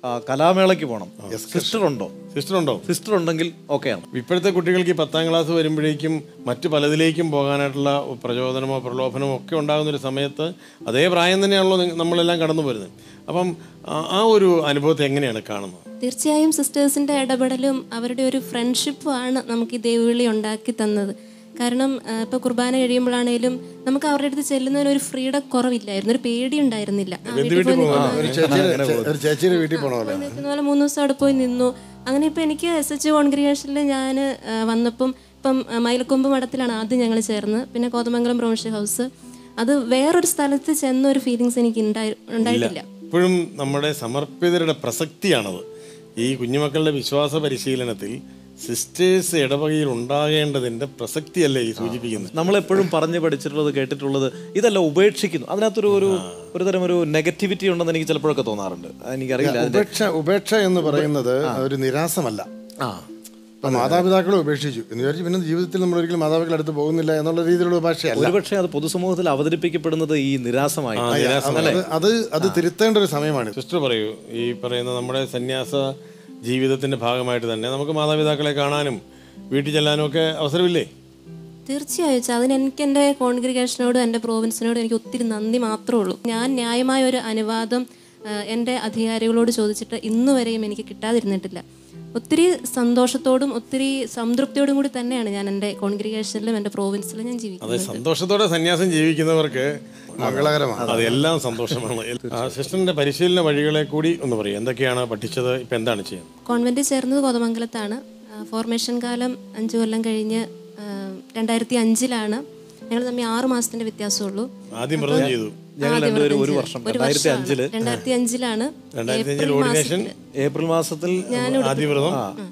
ആ, കലാമേളയ്ക്ക് പോകണം സിസ്റ്റർ ഉണ്ടോ സിസ്റ്റർ ഉണ്ടോ സിസ്റ്റർ ഉണ്ടെങ്കിൽ ഓക്കെയാണ് ഇപ്പോഴത്തെ കുട്ടികൾക്ക് ഈ പത്താം ക്ലാസ് വരുമ്പോഴേക്കും മറ്റു പലതിലേക്കും പോകാനായിട്ടുള്ള പ്രചോദനമോ പ്രലോഭനമോ ഒക്കെ ഉണ്ടാകുന്ന ഒരു സമയത്ത് അതേ പ്രായം തന്നെയാണല്ലോ നിങ്ങ- നമ്മളെല്ലാം കടന്നു വരുന്നത് അപ്പം ആ- ആ ഒരു അനുഭവത്തെ എങ്ങനെയാണ് കാണുന്നത് തീർച്ചയായും സിസ്റ്റേഴ്സിൻ്റെ ഇടപെടലും അവരുടെ ഒരു ഫ്രണ്ട്ഷിപ്പുമാണ് നമുക്ക് ഈ ദൈവവിളി ഉണ്ടാക്കി തന്നത് കാരണം ഇപ്പോൾ കുർബാന കഴിയുമ്പോഴാണേലും നമുക്ക് അവരുടെ അടുത്ത് ചെല്ലുന്നതിന് ഒരു ഫ്രീഡം കുറവില്ലായിരുന്നു ഒരു പേടി ഉണ്ടായിരുന്നില്ല ആ, വീട്ടിൽ പോയി നിൽക്കുന്ന- ഒരു ചേച്ചിയുടെ ഒരു ചേച്ചിയുടെ വീട്ടിൽ പോണ പോലെ നിൽക്കുന്ന പോലെ മൂന്ന് ദിവസം അവിടെ പോയി നിന്നു അങ്ങനെ ഇപ്പം എനിക്ക് എസ് എച്ച് കോൺഗ്രിഗേഷനിൽ ഞാൻ വന്നപ്പം ഇപ്പം ആ, മയിലക്കൊമ്പ് മഠത്തിലാണ് ആദ്യം ഞങ്ങൾ ചേർന്ന് പിന്നെ കോതമംഗലം പ്രൊവിൻഷ്യൽ ഹൗസ് അത് വേറൊരു സ്ഥലത്ത് ചെന്ന ഒരു ഫീലിങ്സ് എനിക്ക് ഉണ്ടായി ഉണ്ടായിട്ടില്ല ഇപ്പോഴും നമ്മുടെ സമർപ്പിതരുടെ പ്രസക്തിയാണത് ഈ കുഞ്ഞുമക്കളുടെ വിശ്വാസ പരിശീലനത്തിൽ സിസ്റ്റേഴ്സ് ഇടവകയിൽ ഉണ്ടാകേണ്ടതിന്റെ പ്രസക്തിയല്ലേ ഈ സൂചിപ്പിക്കുന്നത് നമ്മളെപ്പോഴും പറഞ്ഞ് പഠിച്ചിട്ടുള്ളത് കേട്ടിട്ടുള്ളത് ഇതെല്ലാം ഉപേക്ഷിക്കുന്നു അതിനകത്തൊരു ഒരു ഒരു തരം ഒരു നെഗറ്റിവിറ്റി ഉണ്ടെന്ന് എനിക്ക് ചിലപ്പോഴൊക്കെ തോന്നാറുണ്ട് എനിക്കറിയില്ല അതിന്റെ ഉപേക്ഷ ഉപേക്ഷ എന്ന് പറയുന്നത് ഒരു നിരാസമല്ല ആ ഇപ്പൊ മാതാപിതാക്കളെ ഉപേക്ഷിച്ചു എന്ന് വിചാരിച്ചു പിന്നെ ജീവിതത്തിൽ നമ്മൾ ഒരിക്കലും മാതാപിതാക്കളുടെ അടുത്ത് പോകുന്നില്ല എന്നുള്ള രീതിയിലുള്ള ഭാഷയല്ല ഒരുപക്ഷെ അത് പൊതുസമൂഹത്തിൽ അവതരിപ്പിക്കപ്പെടുന്നത് ഈ നിരാസമായി അത് അത് അത് തിരുത്തേണ്ട ഒരു സമയമാണ് സിസ്റ്റർ പറയൂ ഈ പറയുന്ന നമ്മുടെ സന്യാസ ജീവിതത്തിന്റെ ഭാഗമായിട്ട് തന്നെ നമുക്ക് മാതാപിതാക്കളെ കാണാനും വീട്ടിൽ ചെല്ലാനും ഒക്കെ അവസരമില്ലേ തീർച്ചയായും ചാ, അതിന് എനിക്ക് എൻ്റെ കോൺഗ്രിഗേഷനോടും എൻ്റെ പ്രോവിൻസിനോടും എനിക്ക് ഒത്തിരി നന്ദി മാത്രമേ ഉള്ളൂ ഞാൻ ന്യായമായ ഒരു അനുവാദം ആ, എൻ്റെ അധികാരികളോട് ചോദിച്ചിട്ട് ഇന്ന് വരെയും എനിക്ക് കിട്ടാതിരുന്നിട്ടില്ല ഒത്തിരി സന്തോഷത്തോടും ഒത്തിരി സംതൃപ്തിയോടും കൂടി തന്നെയാണ് ഞാൻ എൻ്റെ കോൺഗ്രിഗേഷനിലും എൻ്റെ പ്രോവിൻസിലും ഞാൻ അതെ ജീവിക്കുന്നത് സന്തോഷത്തോടെ സന്യാസം ജീവിക്കുന്നവർക്ക് മംഗളകരമാണ് അതെല്ലാം സന്തോഷമാണ് ആ, സിസ്റ്ററിന്റെ പരിശീലന വഴികളെ കൂടി ഒന്ന് പറയും എന്തൊക്കെയാണ് പഠിച്ചത് ഇപ്പൊ എന്താണ് ചെയ്യുന്നത് കോൺവെൻറ്റിൽ ചേർന്നത് കോതമംഗലത്താണ് ആ, ഫോർമേഷൻ കാലം അഞ്ച് കൊല്ലം കഴിഞ്ഞ് ആ, രണ്ടായിരത്തി അഞ്ചിലാണ് ഞങ്ങൾ തമ്മിൽ ആറ് മാസത്തിന്റെ വ്യത്യാസമുള്ളൂ ആദ്യം വ്രതം ചെയ്തു ഞങ്ങൾ ആദ്യം രണ്ടുപേരും ഒരു വ്രതം വർഷം ചെയ്തു. ഒരു രണ്ടായിരത്തി വർഷമാണ്. അഞ്ചില് രണ്ടായിരത്തി അഞ്ചിലാണ് രണ്ടായിരത്തി അഞ്ചിൽ ഏപ്രിൽ ഓർഡിനേഷൻ മാസത്തില് ഏപ്രിൽ മാസത്തിൽ ആദ്യ വ്രതം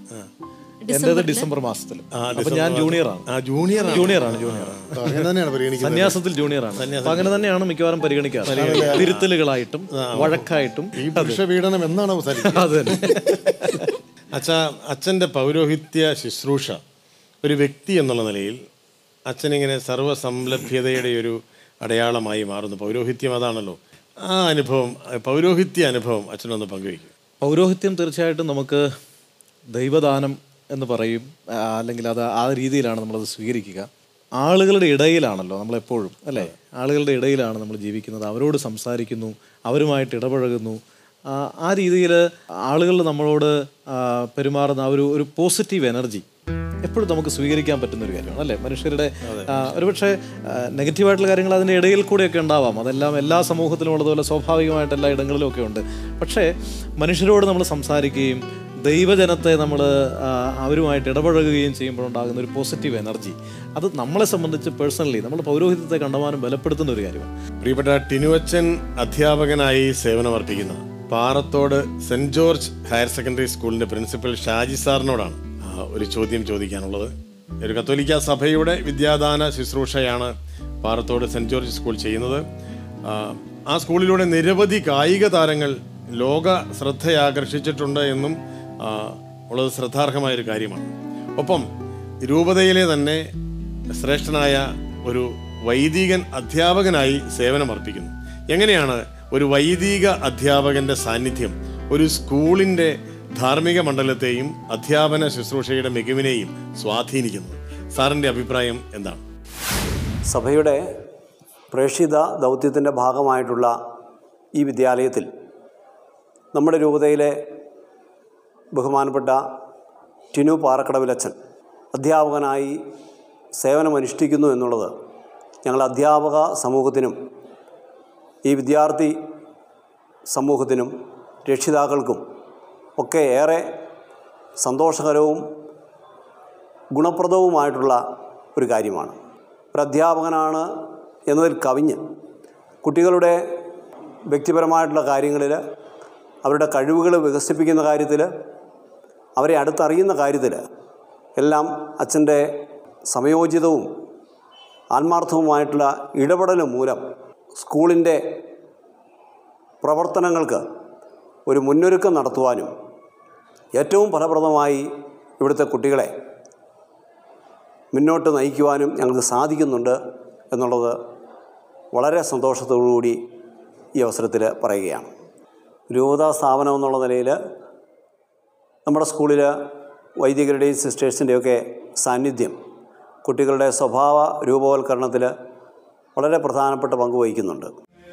എന്റേത് ഡിസംബർ മാസത്തിൽ അപ്പൊ ഞാൻ ജൂനിയറാണ് ആ ജൂനിയർ ജൂനിയറാണ് ജൂനിയറാണ് അങ്ങനെ തന്നെയാണ് പരിഗണിക്കുന്നത് സന്യാസത്തിൽ ജൂനിയറാണ് അപ്പൊ അങ്ങനെ തന്നെയാണ് മിക്കവാറും പരിഗണിക്കാറ് തിരുത്തലുകളായിട്ടും വഴക്കായിട്ടും ഈ പുരുഷ പീഡനം എന്നാണ് അവസാനിക്കുന്നത് അത് തന്നെ അച്ഛാ അച്ഛൻ്റെ പൗരോഹിത്യ ശുശ്രൂഷ ഒരു വ്യക്തി എന്നുള്ള നിലയിൽ അച്ഛനിങ്ങനെ സർവ്വസംലഭ്യതയുടെ ഒരു അടയാളമായി മാറുന്നു പൗരോഹിത്യം അതാണല്ലോ ആ അനുഭവം പൗരോഹിത്യ അനുഭവം അച്ഛനൊന്ന് പങ്കുവയ്ക്കും പൗരോഹിത്യം തീർച്ചയായിട്ടും നമുക്ക് ദൈവദാനം എന്ന് പറയും ആ, അല്ലെങ്കിൽ അത് ആ രീതിയിലാണ് നമ്മളത് സ്വീകരിക്കുക ആളുകളുടെ ഇടയിലാണല്ലോ നമ്മളെപ്പോഴും അല്ലേ ആളുകളുടെ ഇടയിലാണ് നമ്മൾ ജീവിക്കുന്നത് അവരോട് സംസാരിക്കുന്നു അവരുമായിട്ട് ഇടപഴകുന്നു ആ, ആ രീതിയിൽ ആളുകൾ നമ്മളോട് ആ, പെരുമാറുന്ന ആ ഒരു ഒരു പോസിറ്റീവ് എനർജി എപ്പോഴും നമുക്ക് സ്വീകരിക്കാൻ പറ്റുന്ന ഒരു കാര്യമാണ് അല്ലേ മനുഷ്യരുടെ ആ, ഒരുപക്ഷെ ആ, നെഗറ്റീവായിട്ടുള്ള കാര്യങ്ങൾ അതിൻ്റെ ഇടയിൽ കൂടെയൊക്കെ ഉണ്ടാവാം അതെല്ലാം എല്ലാ സമൂഹത്തിലും ഉള്ളതുപോലെ സ്വാഭാവികമായിട്ട് എല്ലാ ഇടങ്ങളിലും ഒക്കെ ഉണ്ട് പക്ഷേ മനുഷ്യരോട് നമ്മൾ സംസാരിക്കുകയും ദൈവജനത്തെ നമ്മൾ അവരുമായിട്ട് ഇടപഴകുകയും ചെയ്യുമ്പോഴുണ്ടാകുന്ന ഒരു പോസിറ്റീവ് എനർജി അത് നമ്മളെ സംബന്ധിച്ച് പേഴ്സണലി നമ്മൾ പൗരോഹിത്യത്തെ കണ്ടമാനം ബലപ്പെടുത്തുന്ന ഒരു കാര്യമാണ് പ്രിയപ്പെട്ട ടിനുവച്ചൻ അധ്യാപകനായി സേവനമർപ്പിക്കുന്ന Parathode saint George higher secondary സ്കൂളിന്റെ പ്രിൻസിപ്പൽ ഷാജി സാറിനോടാണ് ആ, ഒരു ചോദ്യം ചോദിക്കാനുള്ളത് ഒരു കത്തോലിക്ക സഭയുടെ വിദ്യാദാന ശുശ്രൂഷയാണ് പാറത്തോട് സെന്റ് ജോർജ് സ്കൂൾ ചെയ്യുന്നത് ആ, ആ സ്കൂളിലൂടെ നിരവധി കായിക താരങ്ങൾ ലോക ശ്രദ്ധയാകർഷിച്ചിട്ടുണ്ട് എന്നും ആ, ഉള്ളത് ശ്രദ്ധാർഹമായ ഒരു കാര്യമാണ് ഒപ്പം രൂപതയിലെ തന്നെ ശ്രേഷ്ഠനായ ഒരു വൈദികൻ അധ്യാപകനായി സേവനമർപ്പിക്കുന്നു എങ്ങനെയാണ് ഒരു വൈദിക അധ്യാപകന്റെ സാന്നിധ്യം ഒരു സ്കൂളിന്റെ ധാർമ്മിക മണ്ഡലത്തെയും അധ്യാപന ശുശ്രൂഷയുടെ മികവിനെയും സ്വാധീനിക്കുന്നത് സാറിന്റെ അഭിപ്രായം എന്താണ് സഭയുടെ പ്രേക്ഷിത ദൗത്യത്തിൻ്റെ ഭാഗമായിട്ടുള്ള ഈ വിദ്യാലയത്തിൽ നമ്മുടെ രൂപതയിലെ ബഹുമാനപ്പെട്ട ടിനു പാറക്കടവിലച്ചൻ അധ്യാപകനായി സേവനമനുഷ്ഠിക്കുന്നു എന്നുള്ളത് ഞങ്ങൾ അധ്യാപക സമൂഹത്തിനും ഈ വിദ്യാർത്ഥി സമൂഹത്തിനും രക്ഷിതാക്കൾക്കും ഒക്കെ ഏറെ സന്തോഷകരവും ഗുണപ്രദവുമായിട്ടുള്ള ഒരു കാര്യമാണ് ഒരു അധ്യാപകനാണ് എന്നതിൽ കവിഞ്ഞ് കുട്ടികളുടെ വ്യക്തിപരമായിട്ടുള്ള കാര്യങ്ങളിൽ അവരുടെ കഴിവുകൾ വികസിപ്പിക്കുന്ന കാര്യത്തിൽ അവരെ അടുത്തറിയുന്ന കാര്യത്തിൽ എല്ലാം അച്ഛൻ്റെ സമയോചിതവും ആത്മാർത്ഥവുമായിട്ടുള്ള ഇടപെടൽ മൂലം സ്കൂളിൻ്റെ പ്രവർത്തനങ്ങൾക്ക് ഒരു മുന്നൊരുക്കം നടത്തുവാനും ഏറ്റവും ഫലപ്രദമായി ഇവിടുത്തെ കുട്ടികളെ മുന്നോട്ട് നയിക്കുവാനും ഞങ്ങൾക്ക് സാധിക്കുന്നുണ്ട് എന്നുള്ളത് വളരെ സന്തോഷത്തോടുകൂടി ഈ അവസരത്തിൽ പറയുകയാണ് രൂപതാ സ്ഥാപനം എന്നുള്ള നിലയിൽ നമ്മുടെ സ്കൂളിൽ വൈദികരുടെയും സിസ്റ്റേഴ്സിൻ്റെയൊക്കെ സാന്നിധ്യം കുട്ടികളുടെ സ്വഭാവ രൂപവൽക്കരണത്തിൽ വളരെ പ്രധാനപ്പെട്ട പങ്ക് വഹിക്കുന്നുണ്ട്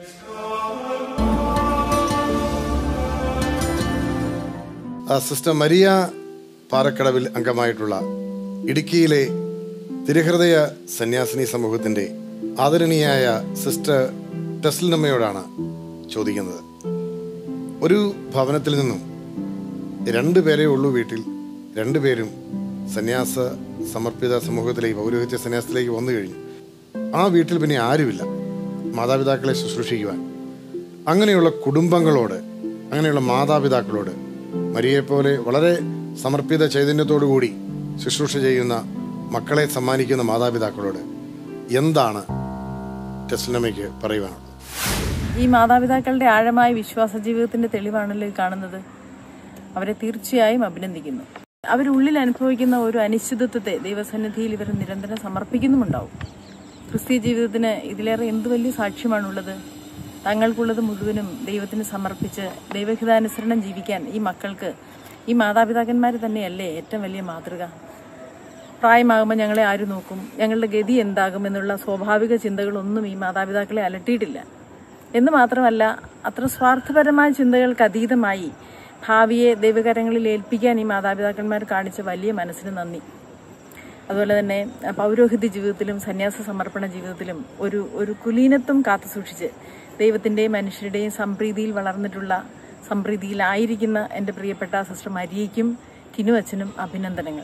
ആ സിസ്റ്റർ മരിയ പാറക്കടവിൽ അംഗമായിട്ടുള്ള ഇടുക്കിയിലെ തിരുഹൃദയ സന്യാസിനി സമൂഹത്തിൻ്റെ ആദരണീയായ സിസ്റ്റർ ടെസ്ലിനമ്മയോടാണ് ചോദിക്കുന്നത് ഒരു ഭവനത്തിൽ നിന്നും രണ്ടു പേരേ ഉള്ളൂ വീട്ടിൽ രണ്ടുപേരും സന്യാസ സമർപ്പിത സമൂഹത്തിലേക്ക് പൗരോഹിത്യ സന്യാസത്തിലേക്ക് വന്നു കഴിഞ്ഞു ആ വീട്ടിൽ പിന്നെ ആരുമില്ല മാതാപിതാക്കളെ ശുശ്രൂഷിക്കുവാൻ അങ്ങനെയുള്ള കുടുംബങ്ങളോട് അങ്ങനെയുള്ള മാതാപിതാക്കളോട് മരിയെപ്പോലെ വളരെ സമർപ്പിത ചൈതന്യത്തോടു കൂടി ശുശ്രൂഷ ചെയ്യുന്ന മക്കളെ സമ്മാനിക്കുന്ന മാതാപിതാക്കളോട് എന്താണ് ടെസ്ലിനമ്മയ്ക്ക് പറയുവാനുള്ളത് ഈ മാതാപിതാക്കളുടെ ആഴമായ വിശ്വാസ ജീവിതത്തിന്റെ തെളിവാണല്ലോ ഈ കാണുന്നത് അവരെ തീർച്ചയായും അഭിനന്ദിക്കുന്നു അവരുള്ളിൽ അനുഭവിക്കുന്ന ഒരു അനിശ്ചിതത്വത്തെ ദൈവസന്നിധിയിൽ ഇവർ നിരന്തരം സമർപ്പിക്കുന്നുമുണ്ടാവും ക്രിസ്തീയ ജീവിതത്തിന് ഇതിലേറെ എന്ത് വലിയ സാക്ഷ്യമാണുള്ളത് തങ്ങൾക്കുള്ളത് മുഴുവനും ദൈവത്തിന് സമർപ്പിച്ച് ദൈവഹിതാനുസരണം ജീവിക്കാൻ ഈ മക്കൾക്ക് ഈ മാതാപിതാക്കന്മാർ തന്നെയല്ലേ ഏറ്റവും വലിയ മാതൃക പ്രായമാകുമ്പോൾ ഞങ്ങളെ ആര് നോക്കും ഞങ്ങളുടെ ഗതി എന്താകും എന്നുള്ള സ്വാഭാവിക ചിന്തകളൊന്നും ഈ മാതാപിതാക്കളെ അലട്ടിയിട്ടില്ല എന്ന് മാത്രമല്ല അത്ര സ്വാർത്ഥപരമായ ചിന്തകൾക്ക് അതീതമായി ഭാവിയെ ദൈവകരങ്ങളിൽ ഏൽപ്പിക്കാൻ ഈ മാതാപിതാക്കന്മാർ കാണിച്ച വലിയ മനസ്സിന് നന്ദി അതുപോലെ തന്നെ അഹ് പൗരോഹിത്യ ജീവിതത്തിലും സന്യാസ സമർപ്പണ ജീവിതത്തിലും ഒരു ഒരു കുലീനത്വം കാത്തു സൂക്ഷിച്ച് ദൈവത്തിന്റെയും മനുഷ്യരുടെയും സംപ്രീതിയിൽ വളർന്നിട്ടുള്ള സംപ്രീതിയിലായിരിക്കുന്ന എൻ്റെ പ്രിയപ്പെട്ട സിസ്റ്റർ മരിയയ്ക്കും ടിനു അച്ഛനും അഭിനന്ദനങ്ങൾ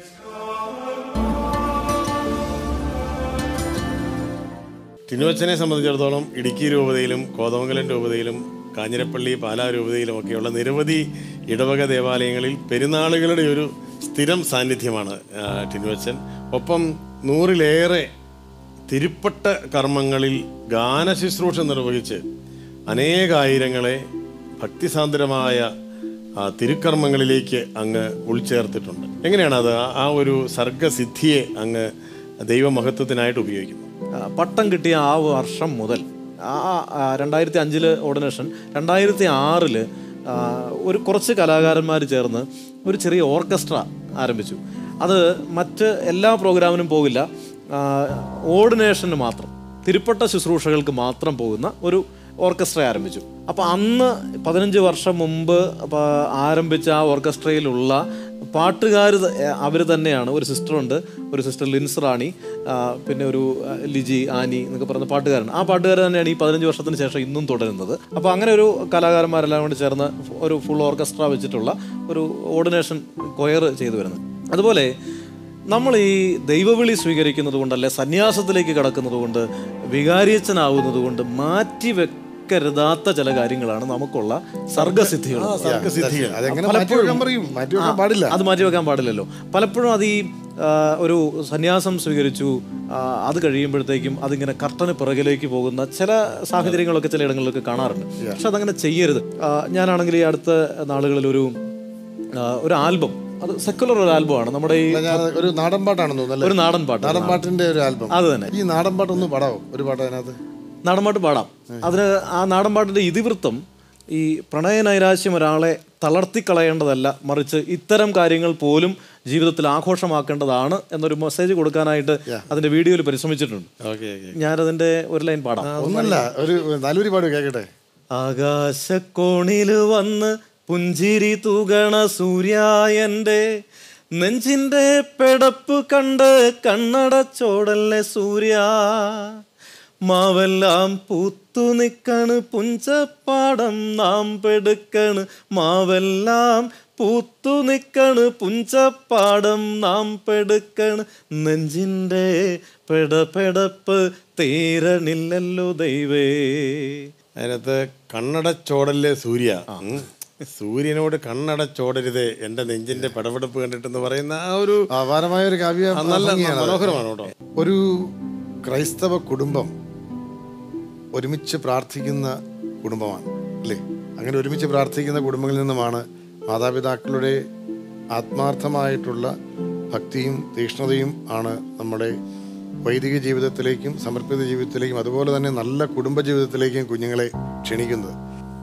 ടിനുവച്ചനെ സംബന്ധിച്ചിടത്തോളം ഇടുക്കി രൂപതയിലും കോതമംഗലം രൂപതയിലും കാഞ്ഞിരപ്പള്ളി പാലാ രൂപതയിലും ഒക്കെയുള്ള നിരവധി ഇടവക ദേവാലയങ്ങളിൽ പെരുന്നാളുകളുടെ ഒരു സ്ഥിരം സാന്നിധ്യമാണ് ആ, ടിനുവച്ചൻ ഒപ്പം നൂറിലേറെ തിരുപ്പട്ട കർമ്മങ്ങളിൽ ഗാനശുശ്രൂഷ നിർവഹിച്ച് അനേകായിരങ്ങളെ ഭക്തിസാന്ദ്രമായ ആ, തിരുക്കർമ്മങ്ങളിലേക്ക് അങ്ങ് ഉൾച്ചേർത്തിട്ടുണ്ട് എങ്ങനെയാണ് അത് ആ- ആ ഒരു സർഗസിദ്ധിയെ അങ്ങ് ദൈവമഹത്വത്തിനായിട്ട് ഉപയോഗിക്കുന്നത് ആ, പട്ടം കിട്ടിയ ആ വർഷം മുതൽ ആ ആ, രണ്ടായിരത്തി അഞ്ചില് ഓർഡിനേഷൻ രണ്ടായിരത്തി ആറില് ആ, ഒരു കുറച്ച് കലാകാരന്മാർ ചേർന്ന് ഒരു ചെറിയ ഓർക്കസ്ട്ര ആരംഭിച്ചു അത് മറ്റ് എല്ലാ പ്രോഗ്രാമിനും പോകില്ല ആ, ഓർഡിനേഷന് മാത്രം തിരുപ്പട്ട ശുശ്രൂഷകൾക്ക് മാത്രം പോകുന്ന ഒരു ഓർക്കസ്ട്ര ആരംഭിച്ചു അപ്പോൾ അന്ന് പതിനഞ്ച് വർഷം മുമ്പ് പ- ആരംഭിച്ച ആ ഓർക്കസ്ട്രയിലുള്ള പാട്ടുകാർ അവർ തന്നെയാണ് ഒരു സിസ്റ്ററുണ്ട് ഒരു സിസ്റ്റർ ലിൻസ് റാണി ആ, പിന്നെ ഒരു ആ, ലിജി ആനി എന്നൊക്കെ പറയുന്ന പാട്ടുകാരൻ ആ പാട്ടുകാർ തന്നെയാണ് ഈ പതിനഞ്ച് വർഷത്തിന് ശേഷം ഇന്നും തുടരുന്നത് അപ്പോൾ അങ്ങനെ ഒരു കലാകാരന്മാരെല്ലാം കൂടി ചേർന്ന് ഒരു ഫുൾ ഓർക്കസ്ട്ര വെച്ചിട്ടുള്ള ഒരു ഓർഡിനേഷൻ കൊയർ ചെയ്തു വരുന്നത് അതുപോലെ നമ്മൾ ഈ ദൈവവിളി സ്വീകരിക്കുന്നത് കൊണ്ട് അല്ലെ സന്യാസത്തിലേക്ക് കടക്കുന്നത് കൊണ്ട് വികാരിയച്ചനാവുന്നത് കൊണ്ട് മാറ്റി വെക്കരുതാത്ത ചില കാര്യങ്ങളാണ് നമുക്കുള്ള സർഗസിദ്ധികൾ സർഗസിദ്ധികൾ അതെങ്ങനെ മാറ്റി വെക്കാൻ പറയും മാറ്റി വെക്കാൻ ആ, പാടില്ല അത് മാറ്റി വെക്കാൻ പാടില്ലല്ലോ പലപ്പോഴും അത് ഈ ആ, ഒരു സന്യാസം സ്വീകരിച്ചു ആ, അത് കഴിയുമ്പോഴത്തേക്കും അതിങ്ങനെ കർട്ടന് പിറകിലേക്ക് പോകുന്ന ചില സാഹചര്യങ്ങളൊക്കെ ചില ഇടങ്ങളിലൊക്കെ കാണാറുണ്ട് പക്ഷെ അതങ്ങനെ ചെയ്യരുത് ആ, ഞാനാണെങ്കിൽ ഈ അടുത്ത നാളുകളിൽ ഒരു ആ, ഒരു ആൽബം അത് സെക്കുലർ ഒരു ആൽബമാണ് നമ്മുടെ ഈ ഞാൻ ഒരു നാടൻ പാട്ടാണെന്ന് തോന്നുന്നു ഒരു അല്ലേ നാടൻ പാട്ട് നാടൻ പാട്ടിന്റെ ഒരു ആൽബം അത് തന്നെ ഈ നാടൻ പാട്ടൊന്ന് പാടാവോ ഒരു പാട്ട് അതിനകത്ത് നാടൻപാട്ട് പാടാം അതിന് ആ നാടൻപാട്ടിന്റെ ഇതിവൃത്തം ഈ പ്രണയ നൈരാശ്യം ഒരാളെ തളർത്തിക്കളയേണ്ടതല്ല മറിച്ച് ഇത്തരം കാര്യങ്ങൾ പോലും ജീവിതത്തിൽ ആഘോഷമാക്കേണ്ടതാണ് എന്നൊരു മെസ്സേജ് കൊടുക്കാനായിട്ട് അതിന്റെ വീഡിയോയിൽ പരിശ്രമിച്ചിട്ടുണ്ട് ഓക്കെ ഓക്കെ ഞാനതിന്റെ ഒരു ലൈൻ പാടാം ഒന്നല്ല ഒരു നല്ലൊരു പാട് കേൾക്കട്ടെ ആകാശക്കോണില് വന്ന് പുഞ്ചിരി തൂകണ സൂര്യായന്റെ നെഞ്ചിന്റെ പെടപ്പ് കണ്ട് കണ്ണടച്ചോടല്ലേ സൂര്യ മാവെല്ലാം പൂത്തു നിക്കണ് പുഞ്ചപ്പാടം നാം പെടുക്കണ് മാവെല്ലാം പൂത്തു നിക്കണ് പുഞ്ചപ്പാടം നാം പെടുക്കണ് നെഞ്ചിന്റെ പെടപെടപ്പ് തീരണില്ലല്ലോ ദൈവേ അതിനകത്ത് കണ്ണടച്ചോടല്ലേ സൂര്യ ഉം. സൂര്യനോട് കണ്ണടച്ചോടരുത് എന്റെ നെഞ്ചിന്റെ പടപെടുപ്പ് കണ്ടിട്ടെന്ന് പറയുന്ന ആ ഒരു അപാരമായ ഒരു കാവ്യ ആ, നല്ല ഭംഗിയാണ് അത്. മനോഹരമാണ് കേട്ടോ ഒരു ക്രൈസ്തവ കുടുംബം ഒരുമിച്ച് പ്രാർത്ഥിക്കുന്ന കുടുംബമാണ് അല്ലേ അങ്ങനെ ഒരുമിച്ച് പ്രാർത്ഥിക്കുന്ന കുടുംബങ്ങളിൽ നിന്നുമാണ് മാതാപിതാക്കളുടെ ആത്മാർത്ഥമായിട്ടുള്ള ഭക്തിയും തീക്ഷ്ണതയും ആണ് നമ്മുടെ വൈദിക ജീവിതത്തിലേക്കും സമർപ്പിത ജീവിതത്തിലേക്കും അതുപോലെ തന്നെ നല്ല കുടുംബ ജീവിതത്തിലേക്കും കുഞ്ഞുങ്ങളെ ക്ഷണിക്കുന്നത്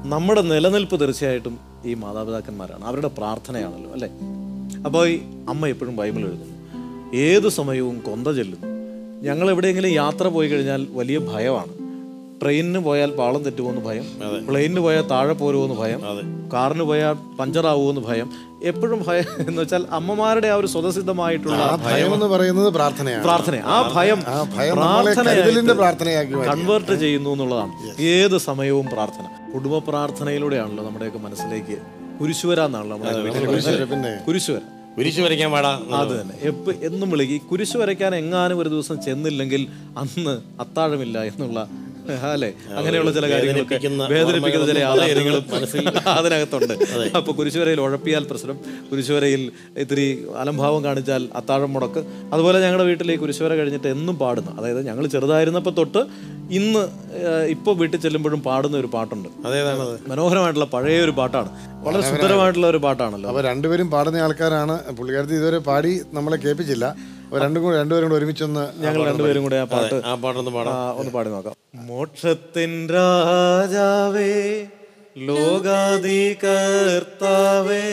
നമ്മുടെ നിലനിൽപ്പ് തീർച്ചയായിട്ടും ഈ മാതാപിതാക്കന്മാരാണ് അവരുടെ പ്രാർത്ഥനയാണല്ലോ അല്ലേ അപ്പോൾ ഈ അമ്മ എപ്പോഴും ബൈബിൾ എഴുതുന്നു ഏത് സമയവും കൊന്ത ചെല്ലുന്നു ഞങ്ങൾ എവിടെയെങ്കിലും യാത്ര പോയി കഴിഞ്ഞാൽ വലിയ ഭയമാണ് ട്രെയിനിന് പോയാൽ പാളം തെറ്റുമോന്ന് ഭയം പ്ലെയിനിന് പോയാൽ താഴെ പോരുമോന്ന് ഭയം കാറിന് പോയാൽ പഞ്ചറാവുമെന്ന് ഭയം എപ്പോഴും ഭയം എന്ന് വെച്ചാൽ അമ്മമാരുടെ ആ ഒരു സ്വതസിദ്ധമായിട്ടുള്ള ആ ഭയം എന്ന് പറയുന്നത് പ്രാർത്ഥനയാണ് പ്രാർത്ഥന ആ ഭയം ആ ഭയം നമ്മളെ കരുതലിന്റെ പ്രാർത്ഥനയാക്കി മാറ്റി. കൺവേർട്ട് ചെയ്യുന്നു എന്നുള്ളതാണ് ഏത് സമയവും പ്രാർത്ഥന കുടുംബ പ്രാർത്ഥനയിലൂടെയാണല്ലോ നമ്മുടെയൊക്കെ മനസ്സിലേക്ക് കുരിശുവര എന്നാണല്ലോ നമ്മുടെ വീട്ടിൽ കുരിശുവര, പറയുന്നത്. പിന്നെ. കുരിശുവര കുരിശ് വരയ്ക്കാൻ പാടാ അത് തന്നെ എപ്പ എന്നും വിളിക്കും ഈ കുരിശ് വരയ്ക്കാൻ എങ്ങാനും ഒരു ദിവസം ചെന്നില്ലെങ്കിൽ അന്ന് അത്താഴമില്ല എന്നുള്ള അല്ലെ അങ്ങനെയുള്ള ചില കാര്യങ്ങളൊക്കെ വേദനിപ്പിക്കുന്ന വേദനിപ്പിക്കുന്ന ചില ഓർമ്മകളൊന്നും ആദായങ്ങളും മനസ്സിൽ അതിനകത്തുണ്ട് അപ്പൊ കുരിശുവരയിൽ ഉഴപ്പിയാൽ പ്രശ്നം കുരിശുവരയിൽ ഇത്തിരി അലംഭാവം കാണിച്ചാൽ അത്താഴം മുടക്ക് അതുപോലെ ഞങ്ങളുടെ വീട്ടിൽ ഈ കുരിശുവര കഴിഞ്ഞിട്ട് എന്നും പാടുന്നു അതായത് ഞങ്ങൾ ചെറുതായിരുന്നപ്പോൾ തൊട്ട് ഇന്ന് ഇപ്പോൾ വീട്ടിൽ ചെല്ലുമ്പോഴും പാടുന്ന ഒരു പാട്ടുണ്ട് അതേതാണത് മനോഹരമായിട്ടുള്ള പഴയ ഒരു പാട്ടാണ് വളരെ സുന്ദരമായിട്ടുള്ള ഒരു പാട്ടാണല്ലോ അപ്പൊ രണ്ടുപേരും പാടുന്ന ആൾക്കാരാണ് പുള്ളിക്കാരത്തി ഇതുവരെ പാടി നമ്മളെ കേൾപ്പിച്ചില്ല അപ്പൊ രണ്ടും കൂടെ രണ്ടുപേരും കൂടെ ഒരുമിച്ചൊന്ന് ഞങ്ങൾ രണ്ടുപേരും കൂടെ ആ പാട്ട് ആ പാട്ടൊന്ന് പാടാം ആ, ഒന്ന് പാടി നോക്കാം മോക്ഷത്തിൻ രാജാവേ ലോകാദി കർത്താവേ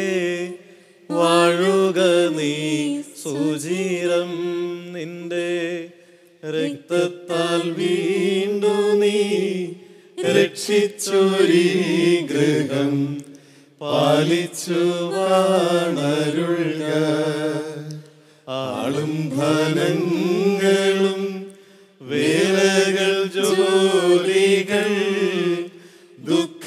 വാഴുക നീ സുചീരം നിന്റെ രക്തത്താൽ വീണ്ടു നീ രക്ഷിച്ചൊരീ ഗൃഹം പാലിച്ചു വാണരുൾക ആളും ധനങ്ങളും വേലകൾ ജോലികൾ ദുഃഖ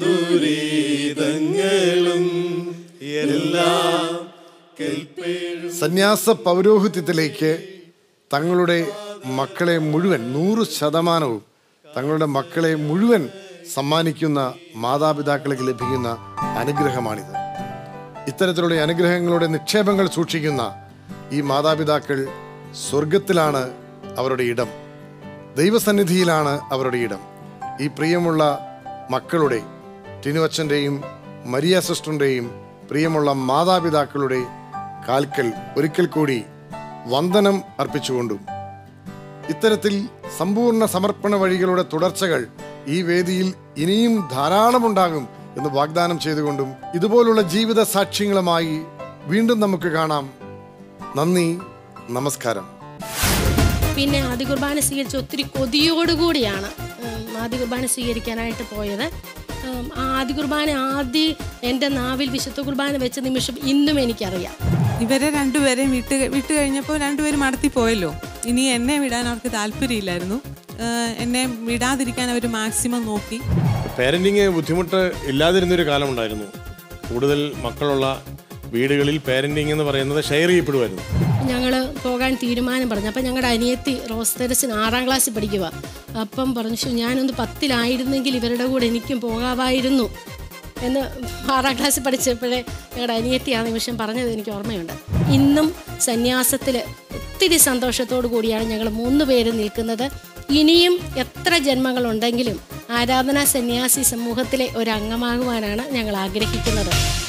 ദുരിതങ്ങളും എല്ലാം കൽപ്പേഴും സന്യാസ പൗരോഹിത്യത്തിലേക്ക് തങ്ങളുടെ മക്കളെ മുഴുവൻ നൂറ് ശതമാനവും തങ്ങളുടെ മക്കളെ മുഴുവൻ സമ്മാനിക്കുന്ന മാതാപിതാക്കൾക്ക് ലഭിക്കുന്ന അനുഗ്രഹമാണിത് ഇത്തരത്തിലുള്ള അനുഗ്രഹങ്ങളുടെ നിക്ഷേപങ്ങൾ സൂക്ഷിക്കുന്ന ഈ മാതാപിതാക്കൾ സ്വർഗത്തിലാണ് അവരുടെ ഇടം ദൈവസന്നിധിയിലാണ് അവരുടെ ഇടം ഈ പ്രിയമുള്ള മക്കളുടെ ടിനുവച്ചൻ്റെയും മരിയ സിസ്റ്ററിൻ്റെയും പ്രിയമുള്ള മാതാപിതാക്കളുടെ കാൽക്കൽ ഒരിക്കൽ കൂടി വന്ദനം അർപ്പിച്ചുകൊണ്ടും ഇത്തരത്തിൽ സമ്പൂർണ്ണ സമർപ്പണ വഴികളുടെ തുടർച്ചകൾ ഈ വേദിയിൽ ഇനിയും ധാരാളമുണ്ടാകും എന്ന് വാഗ്ദാനം ചെയ്തുകൊണ്ടും ഇതുപോലുള്ള ജീവിത സാക്ഷ്യങ്ങളുമായി വീണ്ടും നമുക്ക് കാണാം നന്ദി നമസ്കാരം പിന്നെ ആദ്യ കുർബാന സ്വീകരിച്ച് ഒത്തിരി കൊതിയോടുകൂടിയാണ് ഉം, ആദ്യ കുർബാന സ്വീകരിക്കാനായിട്ട് പോയത് ഉം, ആ ആദ്യ കുർബാന ആദ്യം എൻ്റെ നാവിൽ വിശുദ്ധ കുർബാന വെച്ച നിമിഷം ഇന്നും എനിക്കറിയാം ഇവരെ രണ്ടുപേരെയും വിട്ട് വിട്ട് കഴിഞ്ഞപ്പോൾ രണ്ടുപേരും മടത്തി പോയല്ലോ ഇനി എന്നെ വിടാൻ അവർക്ക് താല്പര്യമില്ലായിരുന്നു ഏഹ് എന്നെ വിടാതിരിക്കാൻ അവർ മാക്സിമം നോക്കി പാരന്റിങ് ബുദ്ധിമുട്ട് ഇല്ലാതിരുന്നൊരു കാലമുണ്ടായിരുന്നു കൂടുതൽ മക്കളുള്ള വീടുകളിൽ പാരന്റിങ് എന്ന് പറയുന്നത് ഷെയർ ചെയ്യപ്പെടുമായിരുന്നു ഞങ്ങൾ പോകാൻ തീരുമാനം പറഞ്ഞു അപ്പം ഞങ്ങളുടെ അനിയത്തി റോസ് തെരസിന് ആറാം ക്ലാസ്സിൽ പഠിക്കുക അപ്പം പറഞ്ഞു "ശോ, ഞാനൊന്ന് പത്തിലായിരുന്നെങ്കിൽ ഇവരുടെ കൂടെ എനിക്കും പോകാമായിരുന്നു എന്ന് ആറാം ക്ലാസ്സിൽ പഠിച്ചപ്പോഴേ ഞങ്ങളുടെ അനിയത്തി ആ നിമിഷം പറഞ്ഞത് എനിക്ക് ഓർമ്മയുണ്ട് ഇന്നും സന്യാസത്തിൽ ഒത്തിരി സന്തോഷത്തോടു കൂടിയാണ് ഞങ്ങൾ മൂന്ന് പേര് നിൽക്കുന്നത് ഇനിയും എത്ര ജന്മങ്ങളുണ്ടെങ്കിലും ആരാധനാ സന്യാസി സമൂഹത്തിലെ ഒരു അംഗമാകുവാനാണ് ഞങ്ങൾ ആഗ്രഹിക്കുന്നത്